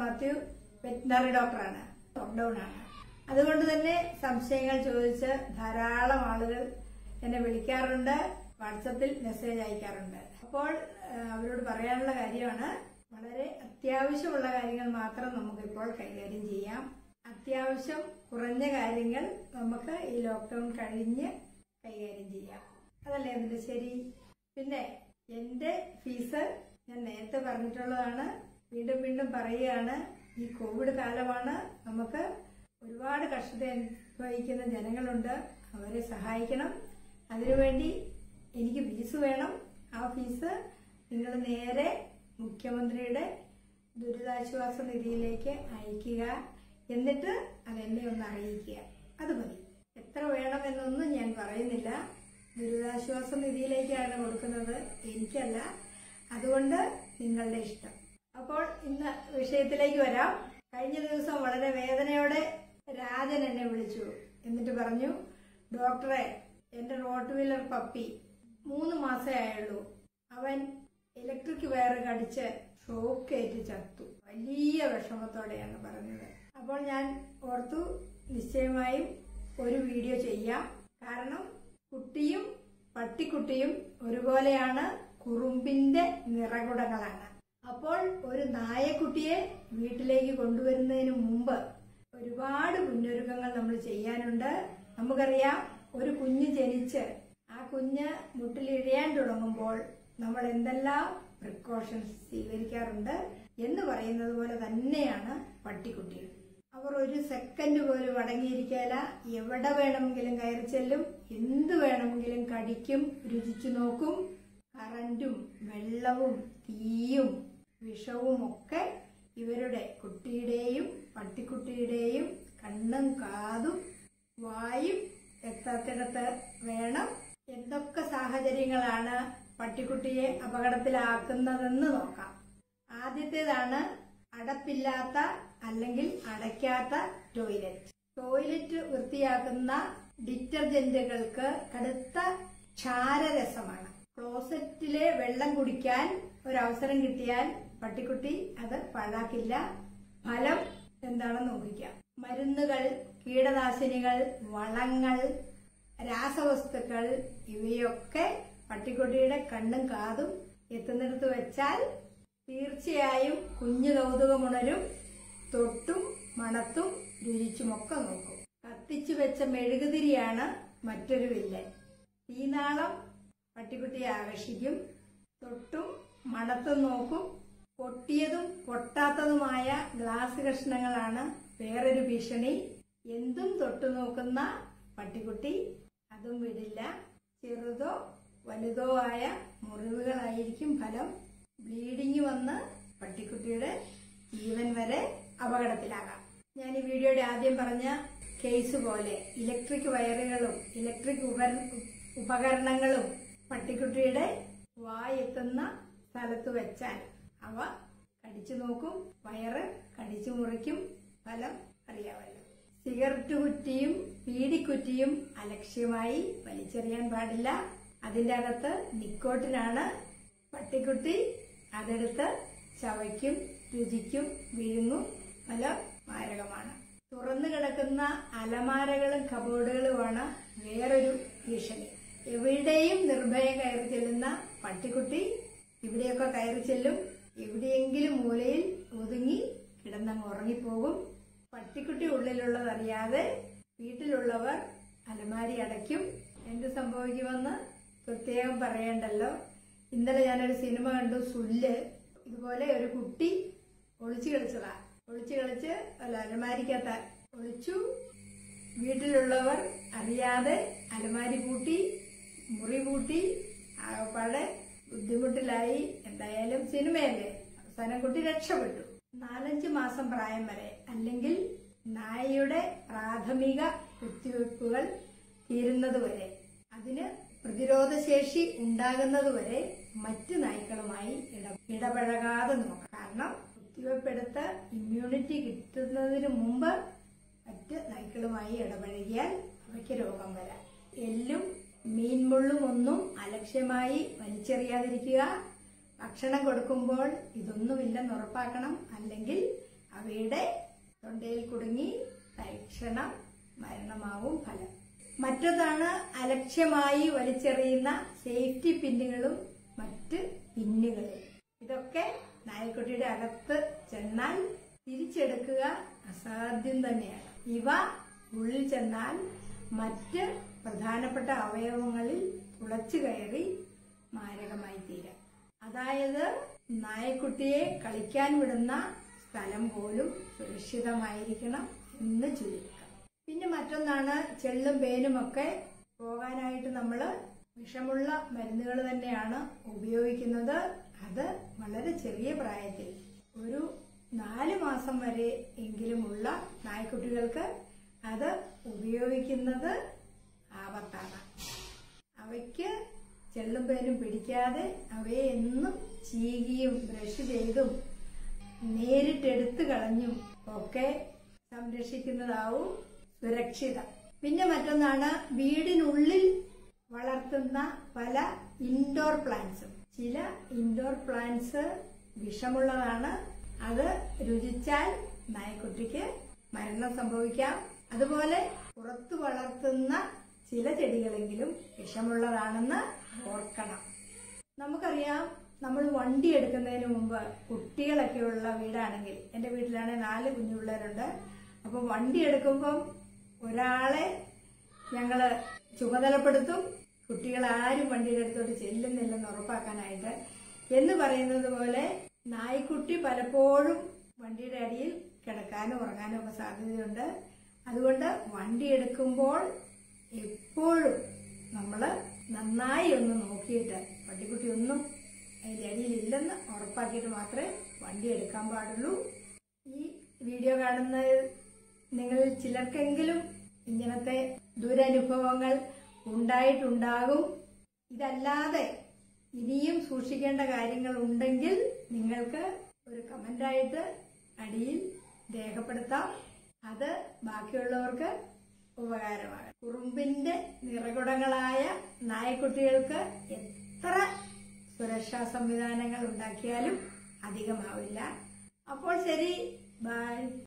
Mathew veterinary ഡോക്ടറാണ് lockdown ആണ് അതുകൊണ്ട് തന്നെ സംശയങ്ങൾ ചോദിച്ച് ധാരാളം ആളുകൾ എന്നെ വിളിക്കാറുണ്ട് വാട്സപ്പിൽ മെസ്സേജ് അയക്കാറുണ്ട് അപ്പോൾ ആ, അവരോട് പറയാനുള്ള കാര്യമാണ് വളരെ അത്യാവശ്യമുള്ള കാര്യങ്ങൾ മാത്രം നമുക്കിപ്പോൾ കൈകാര്യം ചെയ്യാം അത്യാവശ്യം കുറഞ്ഞ കാര്യങ്ങൾ നമുക്ക് ഈ ലോക്ക്ഡൌൺ കഴിഞ്ഞ് കൈകാര്യം ചെയ്യാം അതല്ലേ അതിന്റെ ശരി പിന്നെ എന്റെ ഫീസ് ഞാൻ നേരത്തെ പറഞ്ഞിട്ടുള്ളതാണ് വീണ്ടും വീണ്ടും പറയുകയാണ് ഈ കോവിഡ് കാലമാണ് നമുക്ക് ഒരുപാട് കഷ്ടത അനുഭവിക്കുന്ന ജനങ്ങളുണ്ട് അവരെ സഹായിക്കണം അതിനുവേണ്ടി എനിക്ക് ഫീസ് വേണം ആ ഫീസ് നിങ്ങൾ നേരെ മുഖ്യമന്ത്രിയുടെ ദുരിതാശ്വാസ നിധിയിലേക്ക് അയക്കുക എന്നിട്ട് അതെന്നെ ഒന്ന് അറിയിക്കുക അത് മതി എത്ര വേണമെന്നൊന്നും ഞാൻ പറയുന്നില്ല ദുരിതാശ്വാസ നിധിയിലേക്കാണ് കൊടുക്കുന്നത് എനിക്കല്ല അതുകൊണ്ട് നിങ്ങളുടെ ഇഷ്ടം അപ്പോൾ ഇന്ന് വിഷയത്തിലേക്ക് വരാം കഴിഞ്ഞ ദിവസം വളരെ വേദനയോടെ രാജൻ എന്നെ വിളിച്ചു എന്നിട്ട് പറഞ്ഞു ഡോക്ടറെ എന്റെ റോട്ട് വീലർ പപ്പി മൂന്ന് മാസേ ആയുള്ളൂ അവൻ ഇലക്ട്രിക് വയർ കടിച്ച് ഷോക്ക് ഏറ്റ് ചത്തു വലിയ വിഷമത്തോടെയാണ് പറഞ്ഞത് അപ്പോൾ ഞാൻ ഓർത്തു നിശ്ചയമായും ഒരു വീഡിയോ ചെയ്യാം കാരണം കുട്ടിയും പട്ടിക്കുട്ടിയും ഒരുപോലെയാണ് കുറുമ്പിന്റെ നിറകുടങ്ങളാണ് അപ്പോൾ ഒരു നായക്കുട്ടിയെ വീട്ടിലേക്ക് കൊണ്ടുവരുന്നതിന് മുമ്പ് ഒരുപാട് മുന്നൊരുക്കങ്ങൾ നമ്മൾ ചെയ്യാനുണ്ട് നമുക്കറിയാം ഒരു കുഞ്ഞ് ജനിച്ച് ആ കുഞ്ഞ് മുട്ടിലിഴയാൻ തുടങ്ങുമ്പോൾ നമ്മൾ എന്തെല്ലാം പ്രിക്കോഷൻസ് സ്വീകരിക്കാറുണ്ട് എന്ന് പറയുന്നത് പോലെ തന്നെയാണ് പട്ടിക്കുട്ടികൾ അവർ ഒരു സെക്കൻഡ് പോലും അടങ്ങിയിരിക്കാല എവിടെ വേണമെങ്കിലും കയറി ചെല്ലും എന്ത് വേണമെങ്കിലും കടിക്കും രുചിച്ചു നോക്കും കറന്റും വെള്ളവും തീയും വിഷവും ഒക്കെ ഇവരുടെ കുട്ടിയുടെയും പട്ടിക്കുട്ടിയുടെയും കണ്ണും കാതും വായും എത്താത്തിടത്ത് വേണം എന്തൊക്കെ സാഹചര്യങ്ങളാണ് പട്ടിക്കുട്ടിയെ അപകടത്തിലാക്കുന്നതെന്ന് നോക്കാം ആദ്യത്തേതാണ് അടപ്പില്ലാത്ത അല്ലെങ്കിൽ അടയ്ക്കാത്ത ടോയ്ലറ്റ് ടോയ്ലറ്റ് വൃത്തിയാക്കുന്ന ഡിറ്റർജന്റുകൾക്ക് കടുത്ത ക്ഷാരരസമാണ് ക്ലോസറ്റിലെ വെള്ളം കുടിക്കാൻ ഒരവസരം കിട്ടിയാൽ പട്ടിക്കുട്ടി അത് പാഴാക്കില്ല ഫലം എന്താണെന്ന് നോക്കിക്കാം മരുന്നുകൾ കീടനാശിനികൾ വളങ്ങൾ രാസവസ്തുക്കൾ ഇവയൊക്കെ പട്ടിക്കുട്ടിയുടെ കണ്ണും കാതും എത്തുന്നിടത്ത് വെച്ചാൽ തീർച്ചയായും കുഞ്ഞു കൗതുകമുണരും തൊട്ടും മണത്തും രുചിച്ചുമൊക്കെ നോക്കും കത്തിച്ചു വെച്ച മെഴുകുതിരിയാണ് മറ്റൊരു വില്ലൻ തീനാളം പട്ടിക്കുട്ടിയെ ആകർഷിക്കും തൊട്ടും മണത്തും നോക്കും പൊട്ടിയതും പൊട്ടാത്തതുമായ ഗ്ലാസ് കഷ്ണങ്ങളാണ് വേറൊരു ഭീഷണി എന്തും തൊട്ടു നോക്കുന്ന പട്ടിക്കുട്ടി അതും വിടില്ല ചെറുതോ വലുതോ ആയ മുറിവുകളായിരിക്കും ഫലം ബ്ലീഡിങ് വന്ന് പട്ടിക്കുട്ടിയുടെ ജീവൻ വരെ അപകടത്തിലാകാം ഞാൻ ഈ വീഡിയോയുടെ ആദ്യം പറഞ്ഞ കേസ് പോലെ ഇലക്ട്രിക് വയറുകളും ഇലക്ട്രിക് ഉപര- ഉപകരണങ്ങളും പട്ടിക്കുട്ടിയുടെ വായെത്തുന്ന സ്ഥലത്ത് വെച്ചാൽ അവ കടിച്ചു നോക്കും വയറ് കടിച്ചു മുറിക്കും ഫലം അറിയാമല്ലോ സിഗരറ്റ് കുറ്റിയും ബീഡിക്കുറ്റിയും അലക്ഷ്യമായി വലിച്ചെറിയാൻ പാടില്ല അതിന്റെ അകത്ത് നിക്കോട്ടിനാണ് പട്ടിക്കുട്ടി അതെടുത്ത് ചവയ്ക്കും രുചിക്കും വിഴുങ്ങും ഫലം മാരകമാണ് തുറന്നു കിടക്കുന്ന അലമാരകളും കബോർഡുകളുമാണ് വേറൊരു ഭീഷണി എവിടെയും നിർഭയം കയറി ചെല്ലുന്ന പട്ടിക്കുട്ടി ഇവിടെയൊക്കെ കയറി ചെല്ലും എവിടെയെങ്കിലും മൂലയിൽ ഒതുങ്ങി കിടന്നങ്ങ് ഉറങ്ങിപ്പോകും പട്ടിക്കുട്ടി ഉള്ളിലുള്ളതറിയാതെ വീട്ടിലുള്ളവർ അലമാരി അടയ്ക്കും എന്ത് സംഭവിക്കുമെന്ന് പ്രത്യേകം പറയണ്ടല്ലോ ഇന്നലെ ഞാനൊരു സിനിമ കണ്ടു സുല്ല് ഇതുപോലെ ഒരു കുട്ടി ഒളിച്ചു കളിച്ചതാ ഒളിച്ചു കളിച്ച് അല്ല അലമാരിക്കകത്ത് ഒളിച്ചു വീട്ടിലുള്ളവർ അറിയാതെ അലമാരി പൂട്ടി മുറി പൂട്ടി ആകപ്പാടെ ബുദ്ധിമുട്ടിലായി എന്തായാലും സിനിമയല്ലേ അവസാനം കുട്ടി രക്ഷപ്പെട്ടു നാലഞ്ച് മാസം പ്രായം വരെ അല്ലെങ്കിൽ നായയുടെ പ്രാഥമിക കുത്തിവയ്പ്പുകൾ തീരുന്നതുവരെ അതിന് പ്രതിരോധശേഷി ഉണ്ടാകുന്നതുവരെ മറ്റു നായ്ക്കളുമായി ഇട- ഇടപഴകാതെ നോക്കാം കാരണം കുത്തിവയ്പ്പെടുത്ത് ഇമ്മ്യൂണിറ്റി കിട്ടുന്നതിന് മുമ്പ് മറ്റ് നായ്ക്കളുമായി ഇടപഴകിയാൽ അവയ്ക്ക് രോഗം വരാം എല്ലും മീൻമുള്ളും ഒന്നും അലക്ഷ്യമായി വലിച്ചെറിയാതിരിക്കുക ഭക്ഷണം കൊടുക്കുമ്പോൾ ഇതൊന്നുമില്ലെന്ന് ഉറപ്പാക്കണം അല്ലെങ്കിൽ അവ അവയുടെ തൊണ്ടയിൽ കുടുങ്ങി തൽക്ഷണം മരണമാവും ഫലം മറ്റൊന്നാണ് അലക്ഷ്യമായി വലിച്ചെറിയുന്ന സേഫ്റ്റി പിന്നുകളും മറ്റ് പിന്നുകളും ഇതൊക്കെ നായക്കുട്ടിയുടെ അകത്ത് ചെന്നാൽ തിരിച്ചെടുക്കുക അസാധ്യം തന്നെയാണ് ഇവ ഉള്ളിൽ ചെന്നാൽ മറ്റ് പ്രധാനപ്പെട്ട അവയവങ്ങളിൽ തുളച്ചു കയറി മാരകമായി തീരാം അതായത് നായക്കുട്ടിയെ കളിക്കാൻ വിടുന്ന സ്ഥലം പോലും സുരക്ഷിതമായിരിക്കണം എന്ന് ചുരുക്കം പിന്നെ മറ്റൊന്നാണ് ചെള്ളും പേനുമൊക്കെ പോകാനായിട്ട് നമ്മൾ വിഷമുള്ള മരുന്നുകൾ തന്നെയാണ് ഉപയോഗിക്കുന്നത് അത് വളരെ ചെറിയ പ്രായത്തിൽ ഒരു നാല് മാസം വരെ എങ്കിലുമുള്ള നായ്ക്കുട്ടികൾക്ക് അത് ഉപയോഗിക്കുന്നത് ആപത്താണ് അവയ്ക്ക് ചെള്ളും പേനും പിടിക്കാതെ അവയെ എന്നും ചീകിയും ബ്രഷ് ചെയ്തും നേരിട്ടെടുത്ത് കളഞ്ഞും ഒക്കെ സംരക്ഷിക്കുന്നതാവും സുരക്ഷിതം പിന്നെ മറ്റൊന്നാണ് വീടിനുള്ളിൽ വളർത്തുന്ന പല ഇൻഡോർ പ്ലാന്റ്സും ചില ഇൻഡോർ പ്ലാന്റ്സ് വിഷമുള്ളതാണ് അത് രുചിച്ചാൽ നായക്കുട്ടിക്ക് മരണം സംഭവിക്കാം അതുപോലെ പുറത്തു വളർത്തുന്ന ചില ചെടികളെങ്കിലും വിഷമുള്ളതാണെന്ന് ഓർക്കണം നമുക്കറിയാം നമ്മൾ വണ്ടി എടുക്കുന്നതിന് മുമ്പ് കുട്ടികളൊക്കെ ഉള്ള വീടാണെങ്കിൽ എൻ്റെ വീട്ടിലാണെങ്കിൽ നാല് കുഞ്ഞു പിള്ളേരുണ്ട് അപ്പം വണ്ടി എടുക്കുമ്പം ഒരാളെ ഞങ്ങള് ചുമതലപ്പെടുത്തും കുട്ടികൾ ആരും വണ്ടിയുടെ അടുത്തോട്ട് ചെല്ലുന്നില്ലെന്ന് ഉറപ്പാക്കാനായിട്ട് എന്ന് പറയുന്നത് പോലെ നായ്ക്കുട്ടി പലപ്പോഴും വണ്ടിയുടെ അടിയിൽ കിടക്കാനും ഉറങ്ങാനും ഒക്കെ സാധ്യതയുണ്ട് അതുകൊണ്ട് വണ്ടി എടുക്കുമ്പോൾ എപ്പോഴും നമ്മൾ നന്നായി ഒന്ന് നോക്കിയിട്ട് വണ്ടിക്കുട്ടി ഒന്നും അതിന്റെ അടിയിൽ ഇല്ലെന്ന് ഉറപ്പാക്കിയിട്ട് മാത്രമേ വണ്ടി എടുക്കാൻ പാടുള്ളൂ ഈ വീഡിയോ കാണുന്ന നിങ്ങളിൽ ചിലർക്കെങ്കിലും ഇങ്ങനത്തെ ദുരനുഭവങ്ങൾ ഉണ്ടായിട്ടുണ്ടാകും ഇതല്ലാതെ ഇനിയും സൂക്ഷിക്കേണ്ട കാര്യങ്ങൾ ഉണ്ടെങ്കിൽ നിങ്ങൾക്ക് ഒരു കമന്റായിട്ട് അടിയിൽ രേഖപ്പെടുത്താം അത് ബാക്കിയുള്ളവർക്ക് ഉപകാരമാണ് കുറുമ്പിന്റെ നിറകുടങ്ങളായ നായക്കുട്ടികൾക്ക് എത്ര സുരക്ഷാ സംവിധാനങ്ങൾ ഉണ്ടാക്കിയാലും അധികമാവില്ല അപ്പോൾ ശരി ബൈ